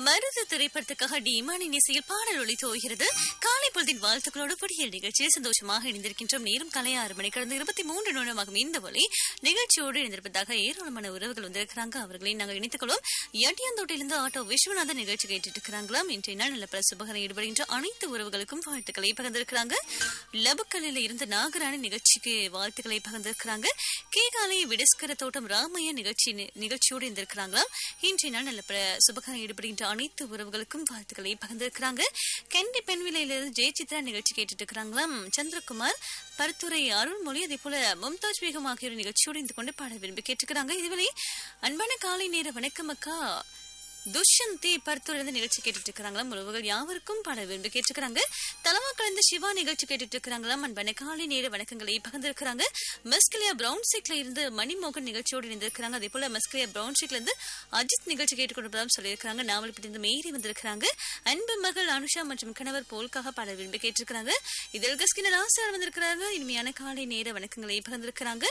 மருது திரைப்படத்துக்காக டிமானின் இசையில் பாடல் ஒளி தோகிறது காலை பொழுதின் வாழ்த்துக்களோடு புடியல் நிகழ்ச்சியில் சந்தோஷமாக இணைந்திருக்கின்றோம் நேரம் காலை ஆறு மணி கடந்த இருபத்தி மூன்று நிமிடமாகும் இந்த ஒளி நிகழ்ச்சியோடு இணைந்திருப்பதாக ஏராளமான உறவுகள் வந்திருக்கிறாங்க அவர்களை நாங்கள் இணைத்துக் கொள்வோம் எட்டியாந்தோட்டிலிருந்து ஆட்டோ விஸ்வநாதன் நிகழ்ச்சி கேட்டுட்டு இருக்கிறாங்களாம் இன்றைய நாள் நல்ல பல சுபகரம் ஈடுபடுகின்ற அனைத்து உறவுகளுக்கும் வாழ்த்துக்களை பகிர்ந்திருக்கிறாங்க லபக்கல்லில் இருந்து நாகராணி நிகழ்ச்சிக்கு வாழ்த்துக்களை பகிர்ந்திருக்கிறாங்க கேகாலை விடஸ்கர தோட்டம் ராமையா நிகழ்ச்சி நிகழ்ச்சியோடு இருந்திருக்கிறாங்களாம் இன்றைய நாள் நல்ல பல சுபகரம் ஈடுபடுகின்ற அனைத்து உறவுகளுக்கும் வாழ்த்துக்களை பகிர்ந்திருக்கிறாங்க கண்டி பெண்விலையிலிருந்து ஜெயசித்ரா நிகழ்ச்சி கேட்டுட்டு இருக்கிறாங்களாம் சந்திரகுமார் பருத்துறை அருள்மொழி அதே போல மும்தாஜ் பேகம் ஆகியோர் நிகழ்ச்சியோடு இருந்து கொண்டு பாட விரும்பி கேட்டுக்கிறாங்க இதுவரை அன்பான காலை நேர வணக்கம் அக்கா துஷ்யந்தி பருத்தூர்லேருந்து நிகழ்ச்சி கேட்டுட்டு இருக்கிறாங்களாம் உறவுகள் யாவருக்கும் பாட விரும்பி கேட்டுக்கிறாங்க தலமா கலந்த சிவா நிகழ்ச்சி கேட்டுட்டு இருக்கிறாங்களாம் அன்பான காலை நேர வணக்கங்களை பகிர்ந்திருக்கிறாங்க மஸ்கிலியா பிரவுன் சீக்ல இருந்து மணிமோகன் நிகழ்ச்சியோடு இணைந்திருக்கிறாங்க அதே போல மஸ்கிலியா பிரவுன் சீக்ல இருந்து அஜித் நிகழ்ச்சி கேட்டுக்கொண்டு சொல்லியிருக்கிறாங்க நாவல்பட்டிருந்து மேரி வந்திருக்கிறாங்க அன்பு மகள் அனுஷா மற்றும் கணவர் போல்காக பாட விரும்பி கேட்டிருக்கிறாங்க இதில் கஸ்கின ராசார் வந்திருக்கிறாங்க இனிமையான காலை நேர வணக்கங்களை பகிர்ந்திருக்கிறாங்க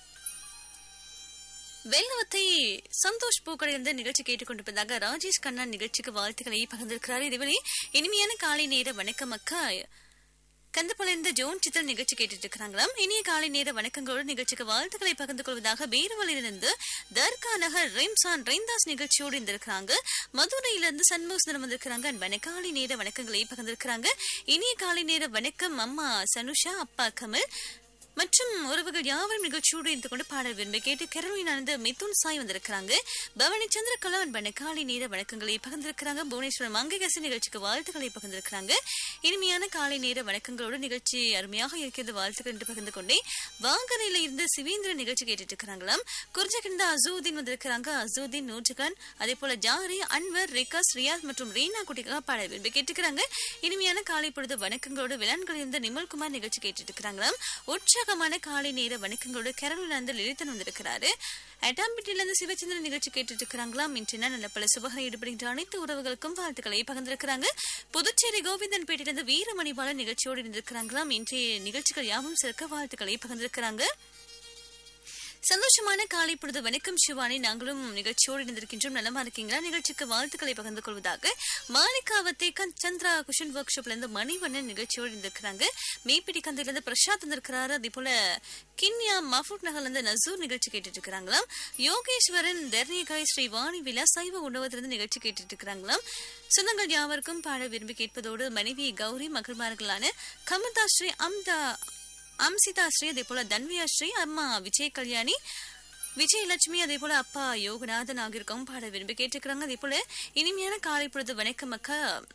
வெள்ளவத்தை சந்தோஷ் பூக்கடை இருந்த நிகழ்ச்சி கேட்டுக்கொண்டிருப்பதாக ராஜேஷ் கண்ணா நிகழ்ச்சிக்கு வாழ்த்துக்களை பகிர்ந்திருக்கிறார் இதுவரை இனிமையான காலை நேர வணக்கம் அக்கா கந்தப்பளைந்த ஜோன் சித்தல் நிகழ்ச்சி கேட்டுட்டு இருக்கிறாங்களாம் இனிய காலை நேர வணக்கங்களோடு நிகழ்ச்சிக்கு வாழ்த்துக்களை பகிர்ந்து கொள்வதாக பேருவலிலிருந்து தர்கா நகர் ரெம்சான் ரெய்தாஸ் நிகழ்ச்சியோடு இருந்திருக்கிறாங்க மதுரையிலிருந்து சண்முகசுந்தரம் வந்திருக்கிறாங்க அன்பான காலை நேர வணக்கங்களை பகிர்ந்திருக்கிறாங்க இனிய காலை நேர வணக்கம் அம்மா சனுஷா அப்பா கமல் மற்றும் உறவுகள் யாவரும் நிகழ்ச்சியோடு இருந்து கொண்டு பாடல் விரும்பி கேட்டு கரோலின் ஆனந்த மிதுன் சாய் வந்திருக்கிறாங்க பவனி சந்திரகலா அன்பன காலை நேர வணக்கங்களை பகிர்ந்திருக்கிறாங்க புவனேஸ்வரம் மங்கைகசி நிகழ்ச்சிக்கு வாழ்த்துக்களை பகிர்ந்திருக்கிறாங்க இனிமையான காலை நேர வணக்கங்களோடு நிகழ்ச்சி அருமையாக இருக்கிறது வாழ்த்துக்கள் என்று பகிர்ந்து கொண்டே வாங்கரையில இருந்து சிவேந்திர நிகழ்ச்சி கேட்டுட்டு இருக்கிறாங்களாம் குறிஞ்சிக்கிருந்த அசூதீன் வந்திருக்கிறாங்க அசூதீன் நூற்றுகான் அதே போல ஜாரி அன்வர் ரிகாஸ் ரியாஸ் மற்றும் ரீனா குட்டிக்காக பாடல் விரும்பி கேட்டுக்கிறாங்க இனிமையான காலை பொழுது வணக்கங்களோடு விளான்களில் இருந்து நிமல்குமார் நிகழ்ச்சி கேட்டுட்டு இருக்கிறாங்களாம் உற்சாகமான காலை நேர வணக்கங்களோடு கேரளிலிருந்து லலிதன் வந்திருக்கிறாரு அட்டாம்பிட்டிலிருந்து சிவச்சந்திரன் நிகழ்ச்சி கேட்டுட்டு இருக்கிறாங்களாம் இன்று நல்ல பல சுபகரம் ஈடுபடுகின்ற அனைத்து உறவுகளுக்கும் வாழ்த்துக்களை பகிர்ந்திருக்கிறாங்க புதுச்சேரி கோவிந்தன் பேட்டிலிருந்து வீரமணிபாலன் நிகழ்ச்சியோடு இருந்திருக்கிறாங்களாம் இன்றைய நிகழ்ச்சிகள் யாவும் சேர்க்க வாழ்த்துக்களை பகிர்ந்திருக்கிறாங்க சந்தோஷமான காலை பொழுது வணக்கம் சிவானி நாங்களும் நிகழ்ச்சியோடு இருந்திருக்கின்றோம் நலமா இருக்கீங்களா நிகழ்ச்சிக்கு வாழ்த்துக்களை பகிர்ந்து கொள்வதாக மாலிகாவத்தை சந்திரா குஷன் ஒர்க் ஷாப்ல இருந்து மணிவண்ணன் நிகழ்ச்சியோடு இருந்திருக்கிறாங்க மேப்பிடி கந்தையில இருந்து பிரசாத் வந்திருக்கிறாரு அதே போல கின்யா மஃபூட் நகர்ல இருந்து நசூர் நிகழ்ச்சி கேட்டுட்டு இருக்கிறாங்களாம் யோகேஸ்வரன் தர்ணிகாய் ஸ்ரீ வாணி விழா சைவ உணவத்திலிருந்து நிகழ்ச்சி கேட்டுட்டு இருக்கிறாங்களாம் சொந்தங்கள் யாவருக்கும் பாட விரும்பி கேட்பதோடு மனைவி கௌரி மகள்மார்களான கமதா ஸ்ரீ அம்தா அம்சிதா ஸ்ரீ அதே போல தன்வியா ஸ்ரீ அம்மா விஜய் கல்யாணி விஜயலட்சுமி அதே போல அப்பா யோகநாதன் ஆகியிருக்கவும் பாட விரும்பி கேட்டுக்கிறாங்க அதே போல இனிமையான காலை பொழுது வணக்கம் அக்கா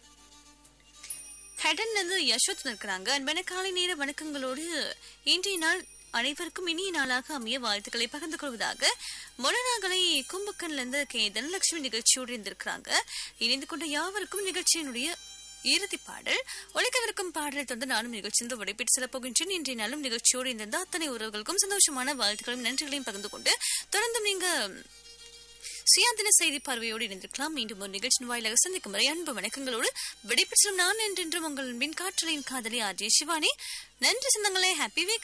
ஹெடன் வந்து யஸ்வத் இருக்கிறாங்க அன்பான காலை நேர வணக்கங்களோடு இன்றைய நாள் அனைவருக்கும் இனிய நாளாக அமைய வாழ்த்துக்களை பகிர்ந்து கொள்வதாக மொழநாகலை கும்பக்கன்ல இருந்து கே தனலட்சுமி நிகழ்ச்சியோடு இருந்திருக்கிறாங்க இணைந்து கொண்ட யாவருக்கும் நிகழ்ச்சியினுடைய இறுதி பாடல் ஒழிக்கவிருக்கும் பாடலை தொடர்ந்து நானும் நிகழ்ச்சிந்து விடைபெற்று செல்ல போகின்றேன் இன்றைய நாளும் நிகழ்ச்சியோடு இருந்த அத்தனை உறவுகளுக்கும் சந்தோஷமான வாழ்த்துக்களையும் நன்றிகளையும் பகிர்ந்து கொண்டு தொடர்ந்து நீங்க சுயாதீன செய்தி பார்வையோடு இணைந்திருக்கலாம் மீண்டும் ஒரு நிகழ்ச்சியின் வாயிலாக சந்திக்கும் வரை அன்பு வணக்கங்களோடு விடைபெற்றும் நான் என்றென்றும் உங்கள் மின் காற்றலின் காதலி ஆர்ஜி சிவானி நன்றி சொந்தங்களே ஹாப்பி வீக்